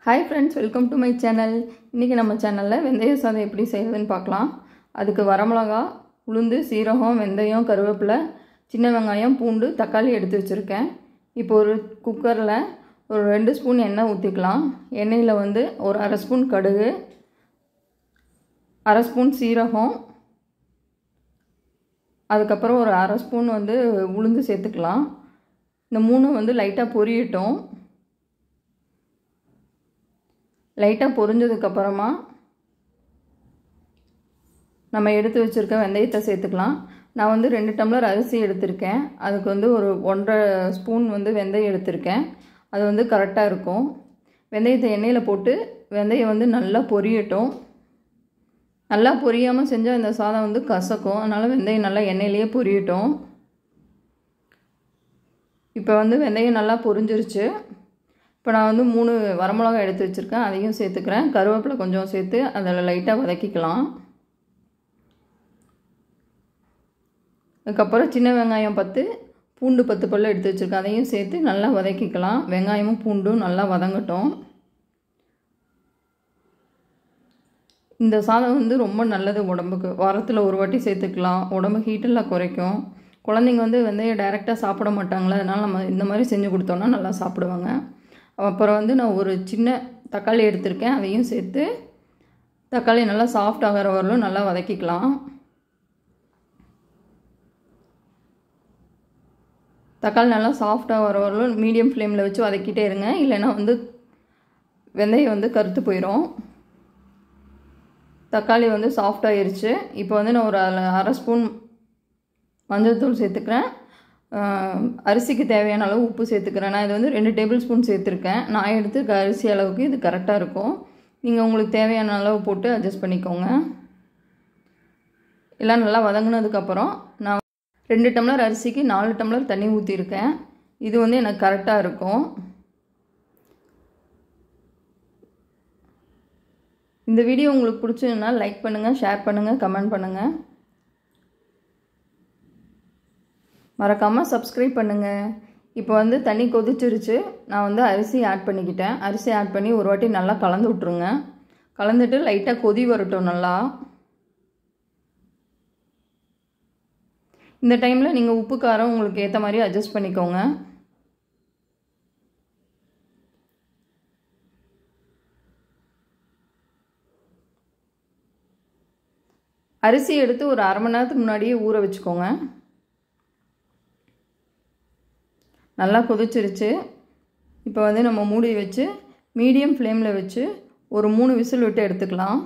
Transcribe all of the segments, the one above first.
hi friends welcome to my channel இன்றைக்கி நம்ம சேனலில் வெந்தய சாதம் எப்படி செய்கிறதுன்னு பார்க்கலாம் அதுக்கு வரமிளகா உளுந்து சீரகம் வெந்தயம் கருவேப்பிலை சின்ன வெங்காயம் பூண்டு தக்காளி எடுத்து வச்சுருக்கேன் இப்போ ஒரு குக்கரில் ஒரு ரெண்டு ஸ்பூன் எண்ணெய் ஊற்றிக்கலாம் எண்ணெயில் வந்து ஒரு அரை ஸ்பூன் கடுகு அரை ஸ்பூன் சீரகம் அதுக்கப்புறம் ஒரு அரை ஸ்பூன் வந்து உளுந்து சேர்த்துக்கலாம் இந்த மூணு வந்து லைட்டாக பொரியட்டும் லைட்டாக பொரிஞ்சதுக்கப்புறமா நம்ம எடுத்து வச்சுருக்க வெந்தயத்தை சேர்த்துக்கலாம் நான் வந்து ரெண்டு டம்ளர் அரிசி எடுத்திருக்கேன் அதுக்கு வந்து ஒரு ஒன்றரை ஸ்பூன் வந்து வெந்தயம் எடுத்திருக்கேன் அது வந்து கரெக்டாக இருக்கும் வெந்தயத்தை எண்ணெயில் போட்டு வெந்தயம் வந்து நல்லா பொரியட்டும் நல்லா பொரியாமல் செஞ்சால் இந்த சாதம் வந்து கசக்கும் அதனால் வெந்தயம் நல்லா எண்ணெயிலேயே பொரியட்டும் இப்போ வந்து வெந்தயம் நல்லா பொரிஞ்சிருச்சு இப்போ நான் வந்து மூணு வரமிளகா எடுத்து வச்சுருக்கேன் அதையும் சேர்த்துக்கிறேன் கருவேப்பிலை கொஞ்சம் சேர்த்து அதில் லைட்டாக வதக்கிக்கலாம் அதுக்கப்புறம் சின்ன வெங்காயம் பத்து பூண்டு பத்து பல்லு எடுத்து வச்சுருக்கேன் அதையும் சேர்த்து நல்லா வதக்கிக்கலாம் வெங்காயமும் பூண்டும் நல்லா வதங்கட்டும் இந்த சாதம் வந்து ரொம்ப நல்லது உடம்புக்கு வாரத்தில் ஒரு வாட்டி சேர்த்துக்கலாம் உடம்பு ஹீட்டெல்லாம் குறைக்கும் குழந்தைங்க வந்து வெந்தயம் டைரெக்டாக சாப்பிட மாட்டாங்களே அதனால் நம்ம இந்த மாதிரி செஞ்சு கொடுத்தோன்னா நல்லா சாப்பிடுவாங்க அப்புறம் வந்து நான் ஒரு சின்ன தக்காளி எடுத்திருக்கேன் அதையும் சேர்த்து தக்காளி நல்லா சாஃப்ட் ஆகிற வரலும் நல்லா வதக்கிக்கலாம் தக்காளி நல்லா சாஃப்டாக வர வரலும் மீடியம் ஃப்ளேமில் வச்சு வதக்கிட்டே இருங்க இல்லைன்னா வந்து வெந்தயம் வந்து கருத்து போயிடும் தக்காளி வந்து சாஃப்ட் ஆயிருச்சு இப்போ வந்து நான் ஒரு அரை ஸ்பூன் மஞ்சள் தூள் சேர்த்துக்கிறேன் அரிசிக்கு தேவையான அளவு உப்பு சேர்த்துக்கிறேன் நான் இது வந்து ரெண்டு டேபிள் ஸ்பூன் சேர்த்துருக்கேன் நான் எடுத்துருக்க அரிசி அளவுக்கு இது கரெக்டாக இருக்கும் நீங்கள் உங்களுக்கு தேவையான அளவு போட்டு அட்ஜஸ்ட் பண்ணிக்கோங்க எல்லாம் நல்லா வதங்கினதுக்கப்புறம் நான் ரெண்டு டம்ளர் அரிசிக்கு நாலு டம்ளர் தண்ணி ஊற்றிருக்கேன் இது வந்து எனக்கு கரெக்டாக இருக்கும் இந்த வீடியோ உங்களுக்கு பிடிச்சதுன்னா லைக் பண்ணுங்கள் ஷேர் பண்ணுங்கள் கமெண்ட் பண்ணுங்கள் மறக்காமல் சப்ஸ்கிரைப் பண்ணுங்கள் இப்போ வந்து தண்ணி கொதிச்சிருச்சு நான் வந்து அரிசி ஆட் பண்ணிக்கிட்டேன் அரிசி ஆட் பண்ணி ஒரு வாட்டி நல்லா கலந்து விட்ருங்க கலந்துட்டு லைட்டாக கொதி வரட்டும் நல்லா இந்த டைமில் நீங்கள் உப்பு காரம் உங்களுக்கு ஏற்ற மாதிரி அட்ஜஸ்ட் பண்ணிக்கோங்க அரிசி எடுத்து ஒரு அரை மணி நேரத்துக்கு முன்னாடியே ஊற வச்சுக்கோங்க நல்லா கொதிச்சிருச்சு இப்போ வந்து நம்ம மூடி வச்சு மீடியம் ஃப்ளேமில் வச்சு ஒரு மூணு விசில் விட்டு எடுத்துக்கலாம்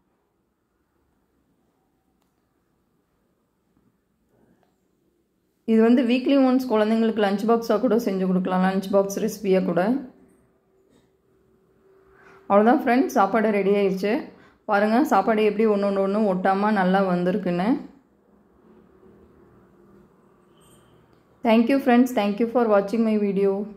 இது வந்து வீக்லி ஒன்ஸ் குழந்தைங்களுக்கு லஞ்ச் பாக்ஸாக கூட செஞ்சு கொடுக்கலாம் லஞ்ச் பாக்ஸ் ரெசிபியாக கூட அவ்வளோதான் ஃப்ரெண்ட்ஸ் சாப்பாடு ரெடி ஆயிடுச்சு பாருங்கள் சாப்பாடு எப்படி ஒன்று ஒன்று ஒன்று ஒட்டாமல் நல்லா வந்திருக்குன்னு தேங்க்யூ ஃப்ரெண்ட்ஸ் தேங்க்யூ ஃபார் வாட்சிங் மை வீடியோ